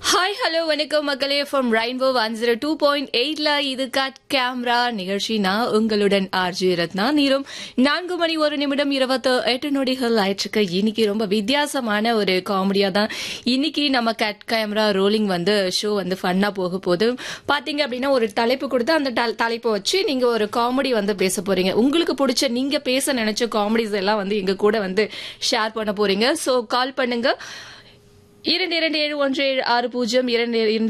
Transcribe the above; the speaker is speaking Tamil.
ஹாய் ஹலோ வணக்கம் மக்களே from rainbow one zero two point எயிட்ல இது கட் கேமரா நிகழ்ச்சி நான் உங்களுடன் ஆர்ஜி ரத்னா நீரும் நான்கு மணி ஒரு நிமிடம் இருபத்து எட்டு நொடிகள் ஆயிற்றுக்கு இன்னைக்கு ரொம்ப வித்தியாசமான ஒரு காமெடியா தான் இன்னைக்கு நம்ம கட் கேமரா ரோலிங் வந்து ஷோ வந்து ஃபன்னா போக போகுது பாத்தீங்க அப்படின்னா ஒரு தலைப்பு கொடுத்து அந்த தல- தலைப்பை வச்சு நீங்க ஒரு காமெடி வந்து பேச போறீங்க உங்களுக்கு பிடிச்ச நீங்க பேச நினைச்ச காமெடிஸ் எல்லாம் வந்து எங்க கூட வந்து ஷேர் பண்ண போறீங்க சோ கால் பண்ணுங்க இரண்டு இரண்டு ஏழு ஒன்று ஏழு ஆறு பூஜ்ஜியம் இரண்டு இரண்டு